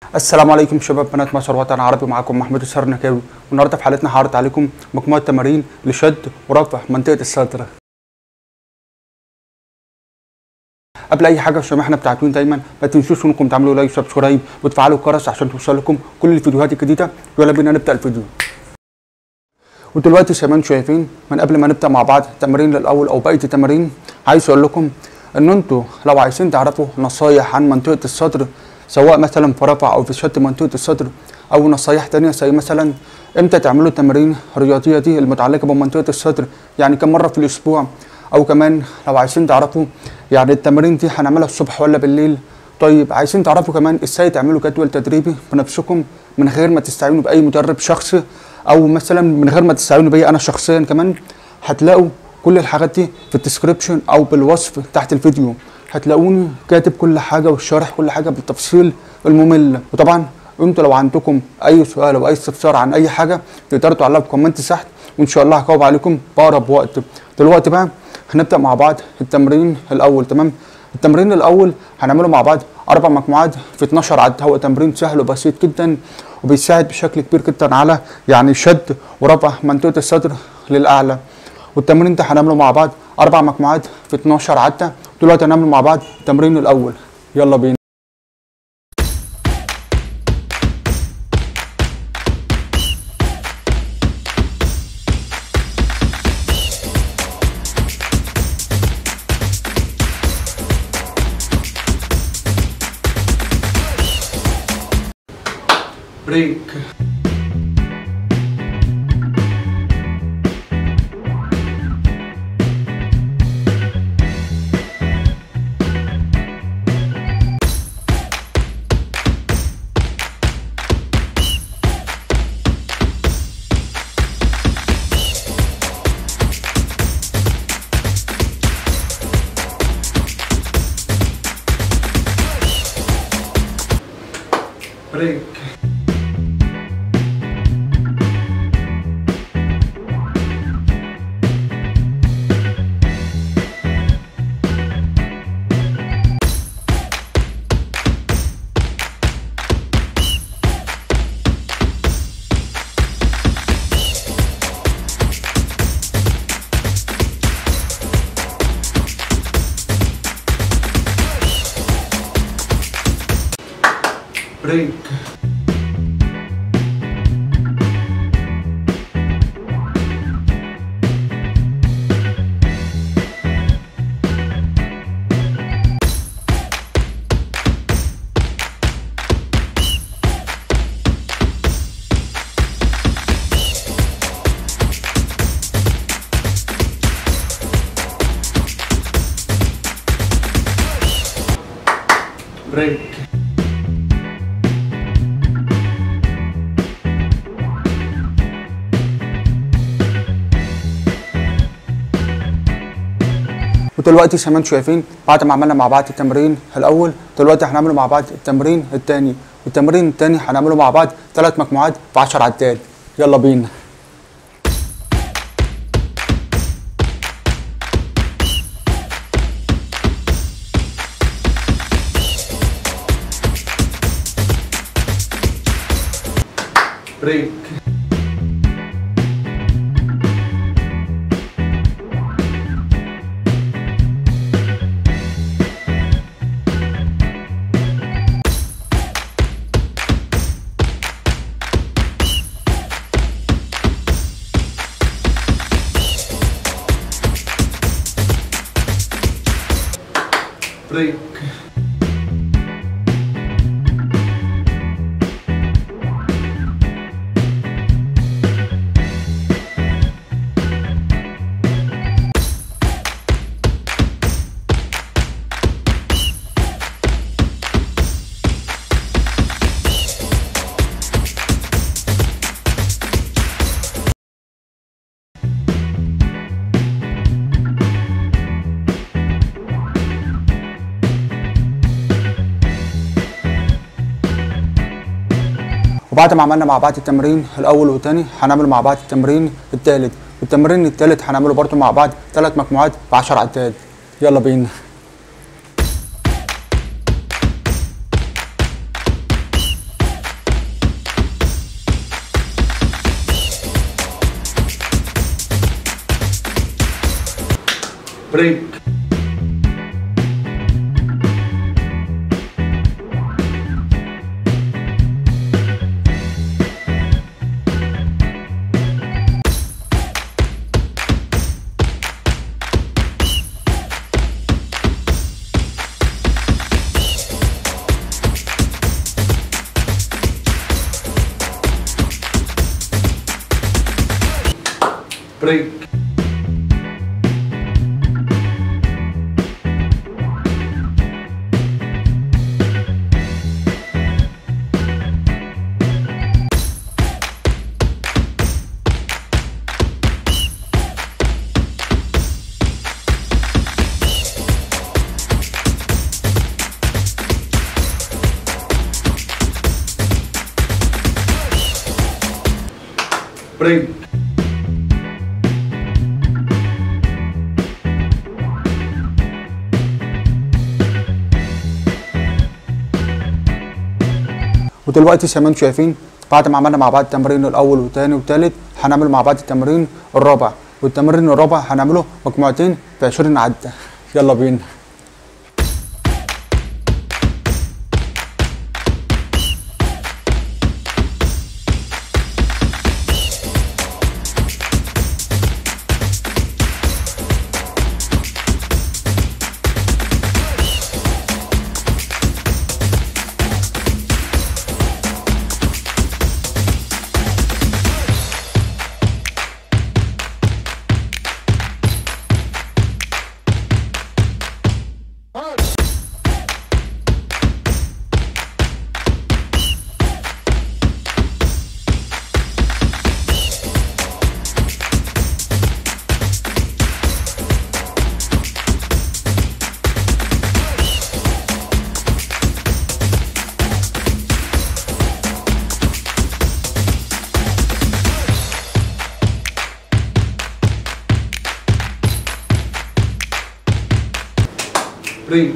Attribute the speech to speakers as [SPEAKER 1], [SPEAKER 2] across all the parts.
[SPEAKER 1] السلام عليكم شباب بنات مصر وطن عربي معاكم محمود السرنكاوي والنهارده في حلقتنا هعرض عليكم مجموعه تمارين لشد ورفع منطقه الصدر قبل اي حاجه عشان احنا بتاعتين دايما ما تنسوش انكم تعملوا لايك وسبسكرايب وتفعلوا الجرس عشان توصل لكم كل الفيديوهات الجديده يلا بينا نبدا الفيديو ودلوقتي زي ما انتم شايفين من قبل ما نبدا مع بعض التمارين الاول او بقيه التمارين عايز اقول لكم ان انتوا لو عايزين تعرفوا نصايح عن منطقه الصدر سواء مثلا في رفع او في شد منطقه الصدر او نصايح تانية زي مثلا امتى تعملوا التمارين الرياضيه دي المتعلقه بمنطقه الصدر يعني كم مره في الاسبوع او كمان لو عايزين تعرفوا يعني التمارين دي هنعملها الصبح ولا بالليل طيب عايزين تعرفوا كمان ازاي تعملوا جدول تدريبي بنفسكم من غير ما تستعينوا باي مدرب شخصي او مثلا من غير ما تستعينوا بيا انا شخصيا كمان هتلاقوا كل الحاجات دي في الديسكريبشن او بالوصف تحت الفيديو هتلاقوني كاتب كل حاجه والشارح كل حاجه بالتفصيل الممل وطبعا انتوا لو عندكم اي سؤال او اي استفسار عن اي حاجه تقدروا تعلقوا في كومنت تحت وان شاء الله هجاوب عليكم باقرب وقت دلوقتي بقى هنبدا مع بعض التمرين الاول تمام التمرين الاول هنعمله مع بعض اربع مجموعات في 12 عد هو تمرين سهل وبسيط جدا وبيساعد بشكل كبير جدا على يعني شد ورفع منطقه الصدر للاعلى والتمرين ده هنعمله مع بعض اربع مجموعات في 12 عده دلوقتي هنعمل مع بعض التمرين الاول يلا بينا بريك بريك بريك بريك ودلوقتي زي ما انتم شايفين بعد ما عملنا مع بعض التمرين الاول دلوقتي هنعمله مع بعض التمرين الثاني والتمرين الثاني هنعمله مع بعض ثلاث مجموعات في 10 عدات يلا بينا بريك بريك وبعد ما عملنا مع بعض التمرين الاول والثاني هنعمل مع بعض التمرين الثالث والتمرين الثالث هنعمله برضو مع بعض ثلاث مجموعات ب 10 عدات يلا بينا
[SPEAKER 2] بريك بريك بريك
[SPEAKER 1] ودلوقتي زي ما انتم شايفين بعد ما عملنا مع بعض التمرين الاول والثاني والثالث هنعمل مع بعض التمرين الرابع والتمرين الرابع هنعمله مجموعتين ب 20 عده يلا بينا
[SPEAKER 2] بريك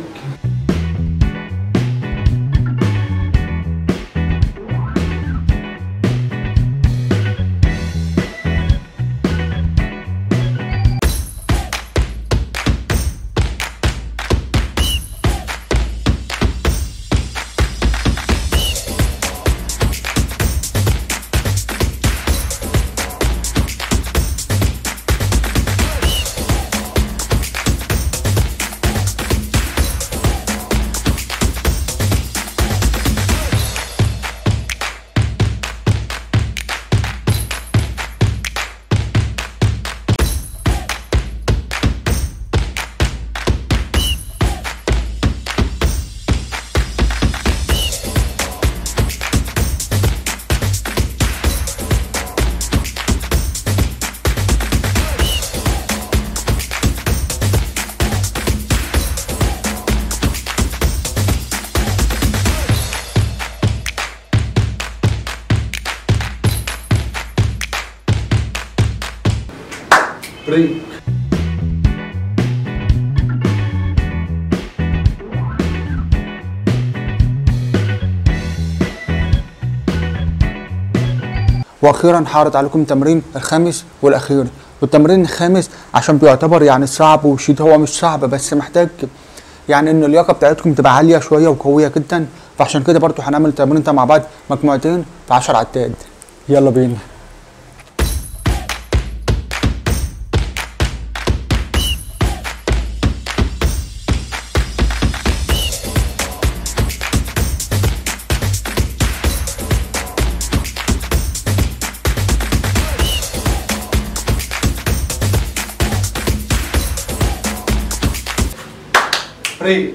[SPEAKER 2] بريك
[SPEAKER 1] واخيرا هعرض عليكم تمرين الخامس والاخير والتمرين الخامس عشان بيعتبر يعني صعب وشديد هو مش صعب بس محتاج يعني ان اللياقه بتاعتكم تبقى عاليه شويه وقويه جدا فعشان كده برضو هنعمل التمرين ده مع بعض مجموعتين في 10 عداد يلا بينا
[SPEAKER 2] بريك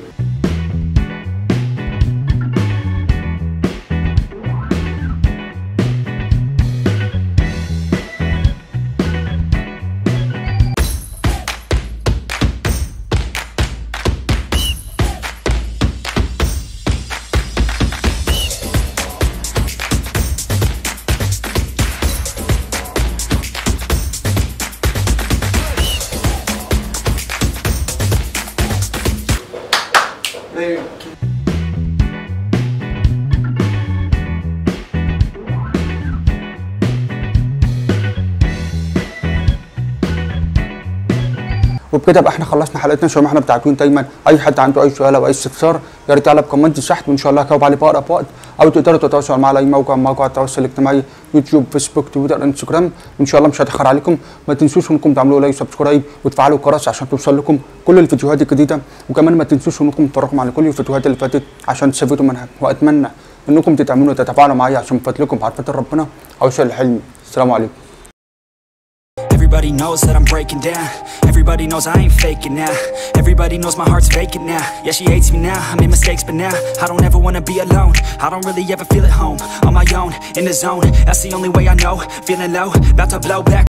[SPEAKER 1] وبكده بقى احنا خلصنا حلقتنا زي ما احنا بتاعتين دايما اي حد عنده اي سؤال او اي استفسار يا ريت يعلق كومنت تحت وان شاء الله هجاوب عليه بأقرب وقت او تقدروا تتواصلوا معايا على اي موقع من مواقع التواصل الاجتماعي يوتيوب فيسبوك تويتر انستجرام وان شاء الله مش هتاخر عليكم ما تنسوش انكم تعملوا لايك سبسكرايب وتفعلوا الجرس عشان توصل لكم كل الفيديوهات الجديده وكمان ما تنسوش انكم تتفرجوا على كل الفيديوهات اللي فاتت عشان تستفيدوا منها واتمنى انكم تتعاملوا وتتفاعلوا معايا عشان من فضلكم بعرفة ربنا اوصل الحلم السلام عليكم
[SPEAKER 3] Everybody knows that I'm breaking down Everybody knows I ain't faking now Everybody knows my heart's vacant now Yeah, she hates me now, I made mistakes but now I don't ever wanna be alone I don't really ever feel at home On my own, in the zone That's the only way I know Feeling low, about to blow back